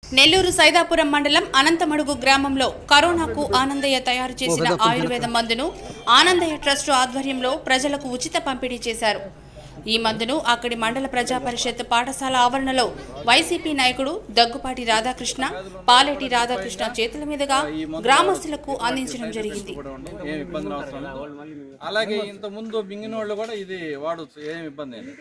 నెల్లూరు సైదాపురం మండలం అనంతమడుగు గ్రామంలో కరోనాకు ఆనందయ్య తయారు చేసిన ఆయుర్వేద మందును ఆనందయ్య ట్రస్ట్ ఆధ్వర్యంలో ప్రజలకు ఉచిత పంపిణీ చేశారు ఈ మందును అక్కడి మండల ప్రజా పరిషత్ పాఠశాల ఆవరణలో వైసీపీ నాయకుడు దగ్గుపాటి రాధాకృష్ణ పాలేటి రాధాకృష్ణ చేతుల మీదుగా గ్రామస్తులకు అందించడం జరిగింది కూడా ఉండి ఏం ఇబ్బంది అవసరం లేదు. అలాగే ఇంత ముందు మింగిన వాళ్ళు కూడా ఇది వాడచ్చు ఏం ఇబ్బంది లేదు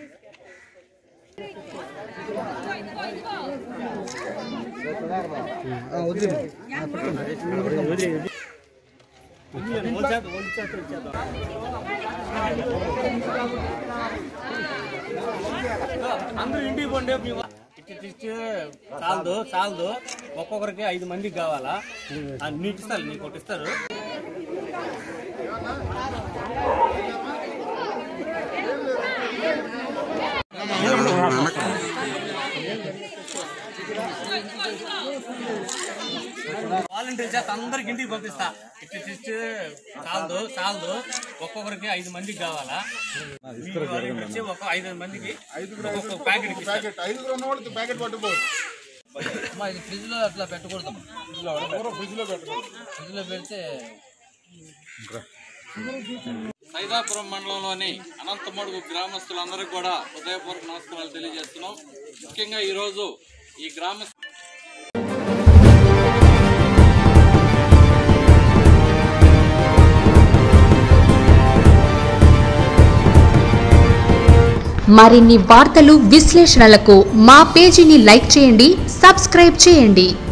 అందరూ ఇంటికి పోండి మేము ఇచ్చి ఇచ్చి చాలదు చాలదు ఒక్కొక్కరికి ఐదు మందికి కావాలా ఆ, నీకు ఇస్తారు నీకు ఒకటి ఇస్తారు వాలంటీర్ చేత అందరికి ఇంటికి పంపిస్తా ఇచ్చి ఇచ్చి చాలదు చాలదు ఒక్కొక్కరికి ఐదు మందికి కావాలా మీకు వాలంటీర్ వచ్చి ఒక ఐదు మందికి ఒక్కొక్క ప్యాకెట్ ఇస్తారు ఐదుగురు ఉన్న వాళ్ళకి ప్యాకెట్ పట్టుకోవచ్చు ఫ్రిడ్జ్ లో అట్లా పెట్టకూడదు ఫ్రిడ్జ్ లో పెట్టకూడదు ఫ్రిడ్జ్ లో పెడితే సైదాపురం మండలంలోని అనంతమడుగు గ్రామస్తులందరికీ కూడా హృదయపూర్వక నమస్కారాలు తెలియజేస్తున్నాం ముఖ్యంగా ఈరోజు ఈ గ్రామ మరిన్ని వార్తలు విశ్లేషణలకు మా పేజీని లైక్ చేయండి సబ్స్క్రైబ్ చేయండి